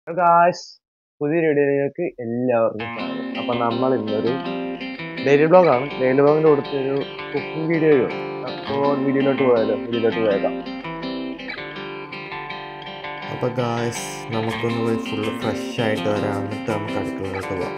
guys പുതിയ വീഡിയോയിലേക്ക് എല്ലാവർക്കും സ്വാഗതം അപ്പം നമ്മൾ ഇന്നൊരു ഡെയിലി ബ്ലോഗാണ് ഡെയിലി ബ്ലോഗിൻ്റെ കൊടുത്ത് ഒരു കുക്കിംഗ് വീഡിയോ അപ്പോൾ വീഡിയോയിലോട്ട് പോയാലോ വീഡിയോയിലോട്ട് പോയേക്കാം അപ്പോൾ ഗായ്സ് നമുക്കൊന്ന് പോയി ഫുള്ള് ഫ്രഷ് ആയിട്ട് വരാം എന്നിട്ട് നമുക്ക് അടുക്കളയിലോട്ട് പോവാം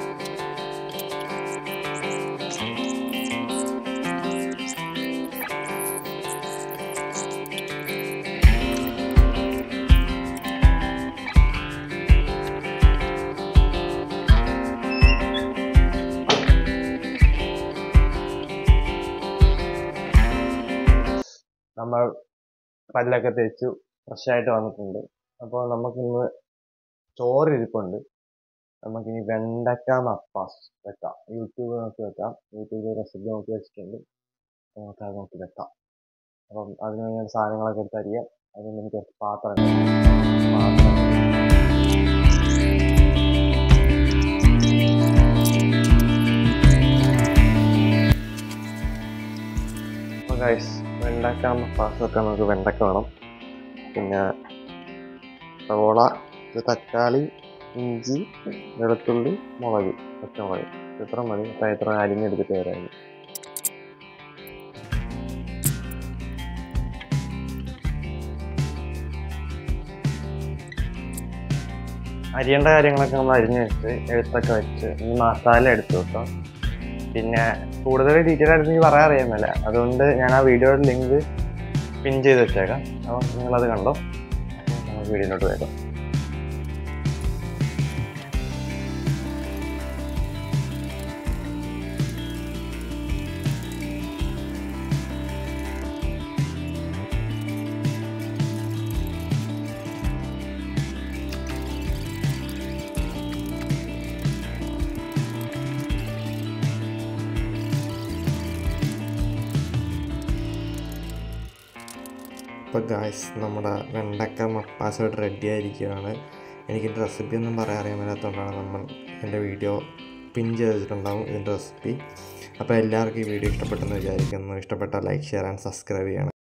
നമ്മൾ പല്ലൊക്കെ തേച്ചു ഫ്രഷ് ആയിട്ട് വന്നിട്ടുണ്ട് അപ്പോൾ നമുക്കിന്ന് ചോറ് ഇരിപ്പുണ്ട് നമുക്കിനി വെണ്ടക്ക മപ്പാസ് വെക്കാം യൂട്യൂബ് നോക്കി വെക്കാം യൂട്യൂബിൽ റെസിപ്പി നോക്കി വെച്ചിട്ടുണ്ട് നമുക്ക് അത് നോക്കി വെക്കാം അപ്പം അതിന് വേണ്ടി സാധനങ്ങളൊക്കെ എടുത്ത് അരിയാം അതിന് എനിക്ക് കുറച്ച് പാത്രം പാത്രം അപ്പോൾ ഗൈസ് വെണ്ടക്ക മപ്പാസ് വെക്കാൻ നമുക്ക് വെണ്ടക്ക വേണം പിന്നെ സവോള ഒരു തക്കാളി ഇഞ്ചി വെളുത്തുള്ളി മുളക് പച്ചമുളക് ഇത്ര മതി അപ്പം ഇത്ര അരിഞ്ഞെടുത്തിട്ട് വരാം അരിയേണ്ട കാര്യങ്ങളൊക്കെ നമ്മൾ അരിഞ്ഞ് വെച്ച് എഴുത്തൊക്കെ വെച്ച് ഇനി മസാല എടുത്ത് വെക്കാം പിന്നെ കൂടുതൽ ഡീറ്റെയിൽ ആയിട്ട് എനിക്ക് പറയാൻ അറിയാമല്ല അതുകൊണ്ട് ഞാൻ ആ വീഡിയോയുടെ ലിങ്ക് പിൻ ചെയ്ത് വെച്ചേക്കാം അപ്പം നിങ്ങളത് കണ്ടോ അപ്പം നമുക്ക് വീഡിയോയിലോട്ട് വേക്കാം അപ്പോൾ ഗായ്സ് നമ്മുടെ വെണ്ടക്ക മപ്പാസോട് റെഡി ആയിരിക്കുകയാണ് എനിക്ക് റെസിപ്പി ഒന്നും പറയാൻ അറിയാൻ മേലാത്തതുകൊണ്ടാണ് നമ്മൾ എൻ്റെ വീഡിയോ പിൻ ചെയ്തിട്ടുണ്ടാവും ഇതിൻ്റെ റെസിപ്പി അപ്പോൾ എല്ലാവർക്കും ഈ വീഡിയോ ഇഷ്ടപ്പെട്ടെന്ന് വിചാരിക്കുന്നു ഇഷ്ടപ്പെട്ടാൽ ലൈക്ക് ഷെയർ ആൻഡ് സബ്സ്ക്രൈബ് ചെയ്യണം